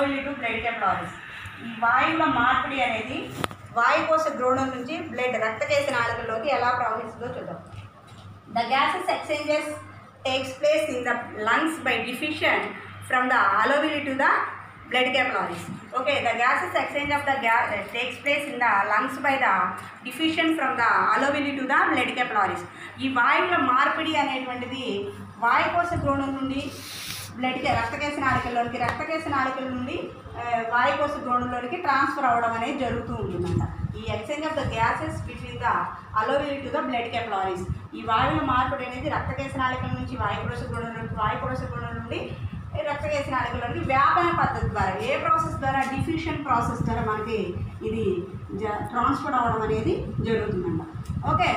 అలోవిలి to blood కెప్లారిస్ ఈ వాయువుల మార్పిడి అనేది వాయుకోశ ద్రోణం నుంచి బ్లడ్ రక్తకేశ నాళికల్లోకి ఎలా ప్రవహిస్తుందో చూద్దాం The gases exchanges takes place in the lungs by diffusion from the alveoli to the blood capillaries. Okay, the gases exchange of the gas takes place in the lungs by the diffusion from the alveoli to the blood capillaries. ఈ వాయువుల మార్పిడి అనేటువంటిది వాయుకోశ ద్రోణం నుండి బ్లడ్కి రక్తకేశ నాళికల్లోనికి రక్తకేశ నాళికల నుండి ఆ, వాయుకోశ ద్రోణంలోనికి transfer అవ్వడం అనేది జరుగుతూ ఉంటుందంట ఈ exchange of the gases between the alveoli to the blood capillaries ఈ వాయువుల మార్పిడి అనేది రక్తకేశ నాళికల నుంచి వాయుకోశ ద్రోణంలోకి వాయుకోశ ద్రోణం నుండి ఈ రక్తకేశ నాళికలోకి వ్యాపన పద్ధతి ద్వారా ఏ ప్రాసెస్ ద్వారా డిఫ్యూషన్ ప్రాసెస్ ద్వారా మనకి ఇది ట్రాన్స్ఫర్ అవ్వడం అనేది జరుగుతుందంట okay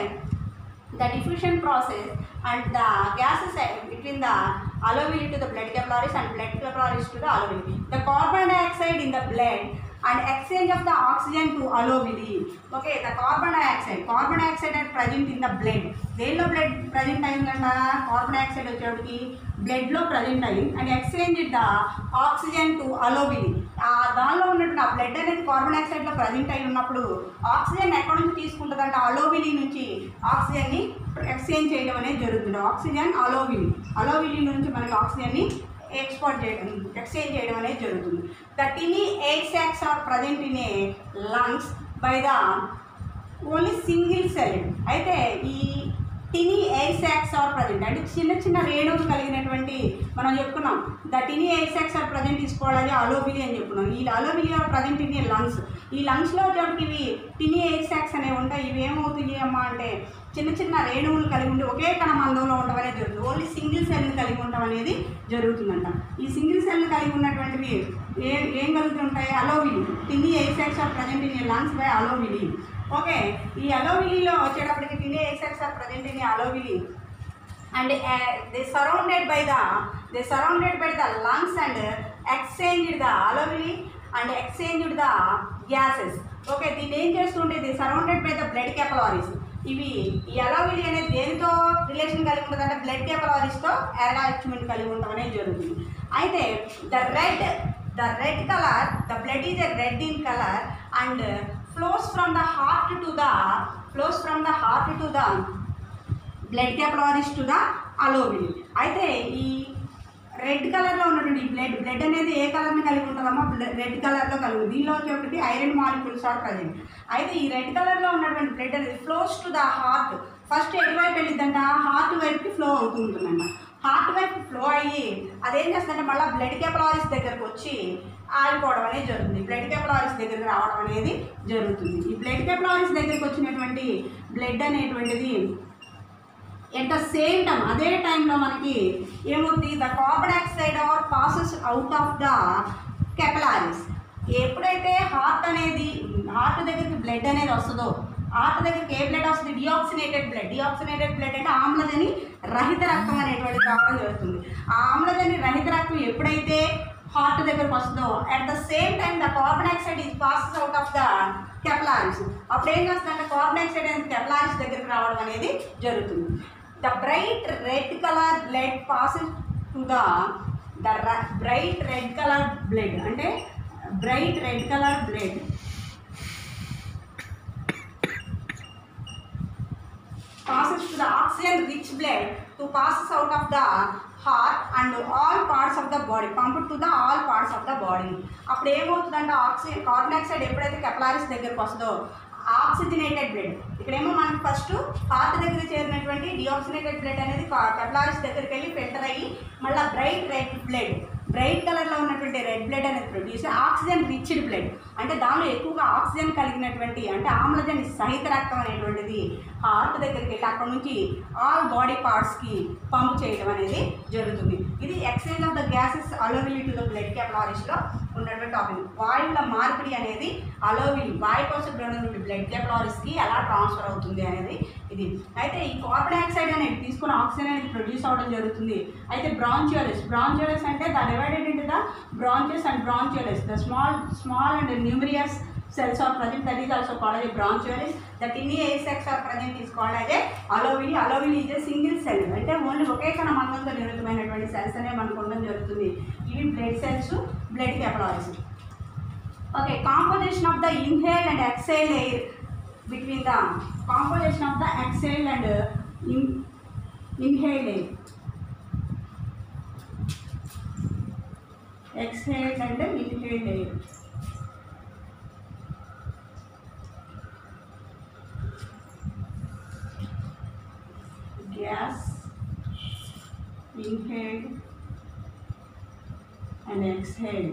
the diffusion process and the gases uh, between the alveoli to the blood capillaries and blood capillaries to the alveoli. The carbon dioxide in the blood and exchange of the oxygen to alveoli. Okay, the carbon dioxide. Carbon dioxide are present in the blood. దేనిలో blood present అయిందంట carbon dioxide వచ్చేటికి బ్లడ్లో present అయ్యింది and exchange the oxygen to alveoli ఆ దానిలో ఉన్నటువంటి ఆ blood అనేది కార్బన్ డైఆక్సైడ్లో ప్రజెంట్ అయి ఉన్నప్పుడు ఆక్సిజన్ ఎక్కడి నుంచి తీసుకుంటుందంటే అలోవిలి నుంచి ఆక్సిజన్ని ఎక్స్చేంజ్ చేయడం అనేది జరుగుతుంది ఆక్సిజన్ అలోవిలి అలోవిలి నుంచి మనకి ఆక్సిజన్ని ఎక్స్పోర్ట్ చేయడం ఎక్స్చేంజ్ చేయడం అనేది జరుగుతుంది the tiny air sacs are present in a lungs by the only single cell అయితే ఈ tiny air sacs are present అంటే చిన్న చిన్న రేణువులు కలిగినటువంటి మనం చెప్పుకున్నాం the tiny air sacs are present తీసుకోవడానికి అలోబిలి అని చెప్పుకున్నాం ఈ అలోబిలి ఆర్ ప్రజెంట్ ఇన్ లంగ్స్ ఈ లంగ్స్లో వచ్చేటికి ఇవి టినీ ఎయిర్ సాక్స్ అనేవి ఉంటాయి ఇవి ఏమవుతాయి అమ్మా అంటే చిన్న చిన్న రేణువులు కలిగి ఉండి ఒకే కణ మందంలో ఉండడం అనేది జరుగుతుంది ఓన్లీ సింగిల్ సెల్ని కలిగి ఉండడం అనేది జరుగుతుందంట ఈ సింగిల్ సెల్ని కలిగి ఉన్నటువంటివి ఏం ఏం కలుగుతుంటాయి alveoli tiny air sacs are present in lungs by alveoli okay ఈ అలోవిలీలో వచ్చేటప్పటికి tiny air are present in alveoli and they surrounded by the they surrounded by the lungs and exchanged the alveoli and exchanged the gases okay దీన్ని ఏం చేస్తుంటే the surrounded by the blood capillaries ఇవి ఈ అలోవిలి అనేది దేనితో relation కలిగి ఉంటుంది అంటే బ్లడ్ కెపలారీస్తో అటాచ్మెంట్ కలిగి ఉండడం అనేది జరుగుతుంది అయితే the red the red colour the blood is a red in colour and flows from the heart to the flows from the heart to the blood capillaries to the alveoli అయితే ఈ red కలర్లో ఉన్నటువంటి ఈ blood blood అనేది ఏ కలర్ని కలిగి ఉంటుందమ్మా red కలర్లో కలిగి ఉంది దీనిలో వచ్చేటప్పటికి ఐరన్ మాలిక్యూల్స్ ఆర్ ప్రజెంట్ అయితే ఈ రెడ్ కలర్లో ఉన్నటువంటి బ్లడ్ అనేది flows to the heart first ఎటువైపు వెళ్ళిద్దంట హార్ట్ వైపుకి ఫ్లో అవుతూ ఉంటుందంట హార్ట్ వైపు ఫ్లో అయ్యి అదేం చేస్తుందంటే మళ్ళీ బ్లడ్ క్యాపిలరీస్ దగ్గరకు వచ్చి ఆగిపోవడం అనేది జరుగుతుంది బ్లడ్ క్యాపిలరీస్ దగ్గరికి రావడం అనేది జరుగుతుంది ఈ బ్లడ్ క్యాపిలరీస్ దగ్గరికి వచ్చినటువంటి బ్లడ్ అనేటువంటిది ఎట్ ద సేమ్ టైం అదే టైంలో మనకి ఏమవుతుంది the carbon dioxide are passes out of the capillaries ఎప్పుడైతే హార్ట్ అనేది హార్ట్ దగ్గరికి బ్లడ్ అనేది వస్తుందో హార్ట్ దగ్గరికి ఏ బ్లడ్ వస్తుంది డిఆక్సినేటెడ్ బ్లడ్ డిఆక్సినేటెడ్ బ్లడ్ అంటే ఆమ్లజని రహిత రక్తం అనేటువంటిది రావడం జరుగుతుంది ఆ ఆమ్లజని రహిత రక్తం ఎప్పుడైతే హార్ట్ దగ్గరకు వస్తుందో at the same time the carbon dioxide is passes out of the capillaries అప్పుడు ఏం చేస్తుందంటే కార్బన్ డైఆక్సైడ్ అనేది కెపలారిస్ దగ్గరికి రావడం అనేది జరుగుతుంది the bright red colour blood passes to the the bright red colour blood అంటే bright red colour blood passes to the oxygen rich blood to passes out of the heart and all parts of the body pumped to the all parts of the body అప్పుడు ఏమవుతుందంటే oxygen carbon dioxide ఎప్పుడైతే కెపలారిస్ దగ్గరకు వస్తుందో oxygenated blood ఇక్కడేమో మనకి first heart దగ్గర చేరినటువంటి deoxygenated blood అనేది కెపలారిస్ దగ్గరికి వెళ్ళి ఫిల్టర్ అయ్యి మళ్ళీ బ్రైట్ రెడ్ బ్లడ్ బ్రైట్ కలర్లో ఉన్నటువంటి రెడ్ బ్లడ్ అనేది ప్రొడ్యూస్ ఆక్సిజన్ రిచ్డ్ బ్లడ్ అంటే దానిలో ఎక్కువగా ఆక్సిజన్ కలిగినటువంటి అంటే ఆమ్లజని సహిత రక్తం అనేటువంటిది హార్ట్ దగ్గరికి వెళ్ళి అక్కడ నుంచి ఆల్ బాడీ పార్ట్స్కి పంప్ చేయడం అనేది జరుగుతుంది ఇది exchange of the gases alveoli to the blood క్యాపలారిస్లో ఉన్నటువంటి టాపిక్ వాయువుల మార్పిడి అనేది అలోవిలి వాయుకోశ ద్రోణం నుండి బ్లడ్ క్యాపలారిస్కి ఎలా ట్రాన్స్ఫర్ అవుతుంది అనేది ఇది అయితే ఈ కార్బన్ డైఆక్సైడ్ అనేది తీసుకున్న ఆక్సిజన్ అనేది ప్రొడ్యూస్ అవ్వడం జరుగుతుంది అయితే బ్రాంచియోలెస్ బ్రాంచియోలెస్ అంటే the divided into the branches and bronchioles the small small and numerous cells are present that is also called as a bronchioles the tiny asexuals are present is called as a alveoli alveoli is a single cell అంటే only ఒకే కణ మందంతో నిర్మితమైనటువంటి cells అనేవి మనకు ఉండడం జరుగుతుంది ఇవి blood cells blood capillaries okay composition of the inhale and exhale air between the composition of the exhale and in inhale air exhale and inhale air gas inhaled and exhaled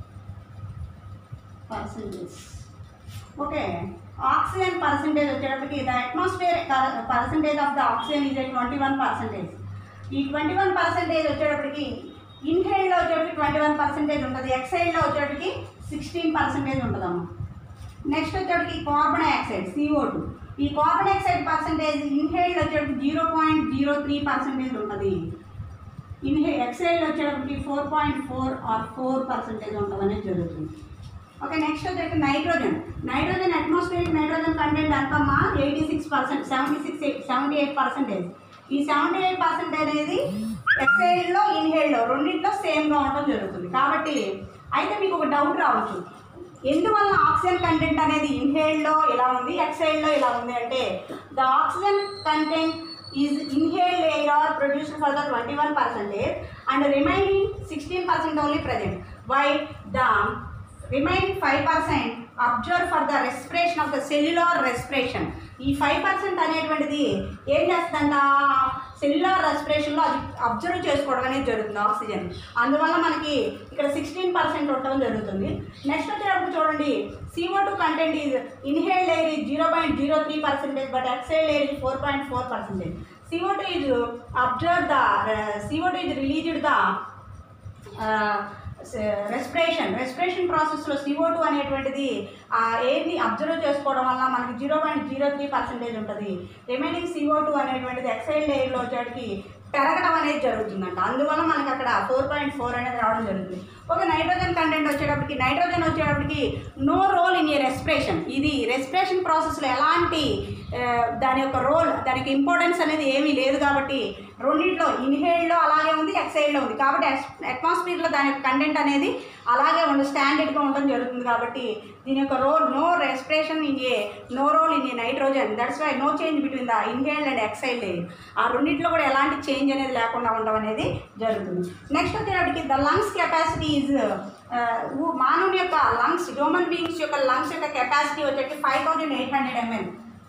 percentage okay oxygen percentage వచ్చేటప్పటికి the atmosphere percentage of the oxygen is twenty one percentage ఈ twenty one percentage వచ్చేటప్పటికి ఇన్హేల్లో వచ్చేటప్పటికి twenty one percentage ఉంటుంది ఎక్సైడ్లో వచ్చేటప్పటికి sixteen percentage ఉంటుందమ్మా next వచ్చేటికి కార్బన్ డైఆక్సైడ్ సిఓ టూ ఈ కార్బన్ డైఆక్సైడ్ పర్సంటేజ్ ఇన్హేల్డ్ వచ్చేటికి zero point zero three percentage ఉంటుంది ఇన్హే ఎక్సైల్ వచ్చేటప్పటికి four point four or four percentage ఉంటుంది అనేది జరుగుతుంది ఓకే నెక్స్ట్ వచ్చేసి nitrogen nitrogen atmospheric nitrogen content ఎంతమ్మా eighty six percent seventy six seventy eight percentage ఈ సెవెంటీ ఎయిట్ పర్సెంట్ అనేది ఎక్సైల్లో ఇన్హేల్లో రెండింటిలో సేమ్గా ఉండడం జరుగుతుంది కాబట్టి అయితే మీకు ఒక డౌట్ రావచ్చు ఎందువల్ల ఆక్సిజన్ కంటెంట్ అనేది ఇన్హేల్డ్లో ఇలా ఉంది ఎక్సైల్లో ఇలా ఉంది అంటే the oxygen content is inhaled air are produced for the twenty one percentage and remaining sixteen percent only present why the remaining five percent observe for the respiration of the cellular respiration ఈ five percent అనేటువంటిది ఏం చేస్తుందంట cellular రెస్పిరేషన్లో అది observe చేసుకోవడం అనేది జరుగుతుంది oxygen అందువల్ల మనకి ఇక్కడ సిక్స్టీన్ పర్సెంట్ ఉండడం జరుగుతుంది నెక్స్ట్ వచ్చేటప్పుడు చూడండి CO two content is inhaled air is zero point zero three percentage but exhaled air is four point four percentage CO two is observe the CO two is released the respiration respiration ప్రాసెస్లో CO two అనేటువంటిది ఆ ఎయిర్ని observe చేసుకోవడం వల్ల మనకి zero point zero three percentage ఉంటుంది remaining CO two అనేటువంటిది exhale ఎయిర్లో వచ్చేటికి పెరగడం అనేది జరుగుతుందంట అందువల్ల మనకి అక్కడ ఫోర్ పాయింట్ ఫోర్ అనేది రావడం జరుగుతుంది ఒక నైట్రోజన్ కంటెంట్ వచ్చేటప్పటికి నైట్రోజన్ వచ్చేటప్పటికి no role in a respiration ఇది రెస్పిరేషన్ ప్రాసెస్లో ఎలాంటి ఆ, దాని యొక్క రోల్ దానికి ఇంపార్టెన్స్ అనేది ఏమీ లేదు కాబట్టి రెండింటిలో ఇన్హేల్డ్లో అలాగే ఉంది ఎక్సైడ్లో ఉంది కాబట్టి అట్మాస్ఫియర్లో దాని యొక్క కంటెంట్ అనేది అలాగే ఉండి స్టాండర్డ్గా ఉండడం జరుగుతుంది కాబట్టి దీని యొక్క role no respiration in a no role in a nitrogen that's why no change between the inhaled and exhale ఆ రెండింటిలో కూడా ఎలాంటి చేంజ్ అనేది లేకుండా ఉండడం అనేది జరుగుతుంది నెక్స్ట్ వచ్చేటప్పటికి ద లంగ్స్ కెపాసిటీ ఈజ్ మానవుని యొక్క లంగ్స్ హ్యూమన్ బీయింగ్స్ యొక్క లంగ్స్ యొక్క కెపాసిటీ వచ్చేసి five thousand eight hundred ML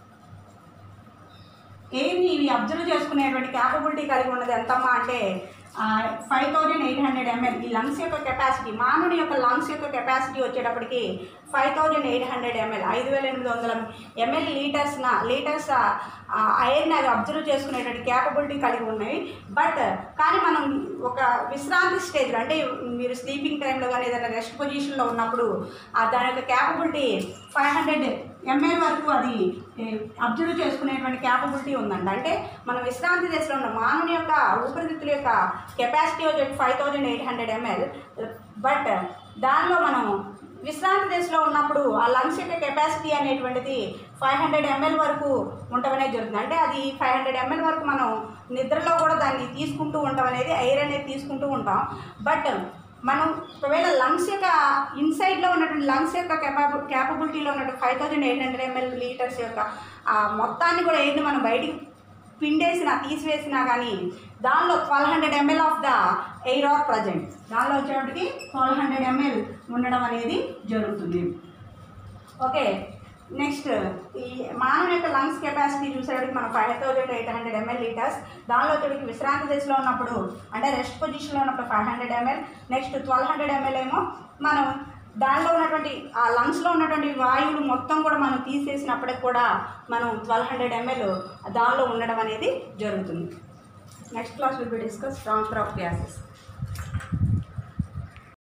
ఎయిర్ని ఇవి అబ్జర్వ్ చేసుకునేటువంటి క్యాపబిలిటీ కలిగి ఉన్నది ఎంతమ్మా అంటే five thousand eight hundred ML ఈ లంగ్స్ యొక్క కెపాసిటీ మానవుని యొక్క లంగ్స్ యొక్క కెపాసిటీ వచ్చేటప్పటికి five thousand eight hundred ML ఐదు వేల ఎనిమిది వందల ఎంఎల్ లీటర్స్న లీటర్స్ ఎయిర్ని అవి అబ్జర్వ్ చేసుకునేటువంటి క్యాపబిలిటీ కలిగి ఉన్నాయి బట్ కానీ మనం ఒక విశ్రాంతి స్టేజ్లో అంటే మీరు స్లీపింగ్ టైంలో కానీ ఏదైనా రెస్ట్ పొజిషన్లో ఉన్నప్పుడు ఆ దాని యొక్క క్యాపబిలిటీ ఫైవ్ హండ్రెడ్ ఎంఎల్ వరకు అది అబ్జర్వ్ చేసుకునేటువంటి క్యాపబిలిటీ ఉందంట అంటే మనం విశ్రాంతి దశలో ఉన్న మానవుని యొక్క ఊపిరితిత్తుల యొక్క కెపాసిటీ వచ్చి five thousand eight hundred ML but దానిలో మనం విశ్రాంతి దశలో ఉన్నప్పుడు ఆ లంగ్స్ యొక్క కెపాసిటీ అనేటువంటిది ఫైవ్ హండ్రెడ్ ఎంఎల్ వరకు ఉండడం అనేది జరుగుతుంది అంటే అది ఫైవ్ హండ్రెడ్ ఎంఎల్ వరకు మనం నిద్రలో కూడా దాన్ని తీసుకుంటూ ఉంటాం అనేది ఎయిర్ అనేది తీసుకుంటూ ఉంటాం బట్ మనం ఒకవేళ లంగ్స్ యొక్క ఇన్సైడ్లో ఉన్నటువంటి లంగ్స్ యొక్క కెపాబు క్యాపబిలిటీలో ఉన్నటువంటి five thousand eight hundred ML litres యొక్క ఆ మొత్తాన్ని కూడా ఎయిర్ని మనం బయటికి పిండేసినా తీసివేసినా కానీ దానిలో twelve hundred ML of the air are present దానిలో వచ్చేటప్పటికి ట్వెల్వ్ హండ్రెడ్ ఎంఎల్ ఉండడం అనేది జరుగుతుంది ఓకే నెక్స్ట్ ఈ మానవుని యొక్క లంగ్స్ కెపాసిటీ చూసేటప్పటికి మనం five thousand eight hundred ML litres దానిలో వచ్చేటికి విశ్రాంతి దశలో ఉన్నప్పుడు అంటే రెస్ట్ పొజిషన్లో ఉన్నప్పుడు five hundred ML next twelve hundred ML ఏమో మనం దానిలో ఉన్నటువంటి ఆ లంగ్స్లో ఉన్నటువంటి వాయువులు మొత్తం కూడా మనం తీసేసినప్పటికి కూడా మనం ట్వెల్వ్ హండ్రెడ్ ఎంఎల్ దానిలో ఉండడం అనేది జరుగుతుంది next class will be discuss transfer of gases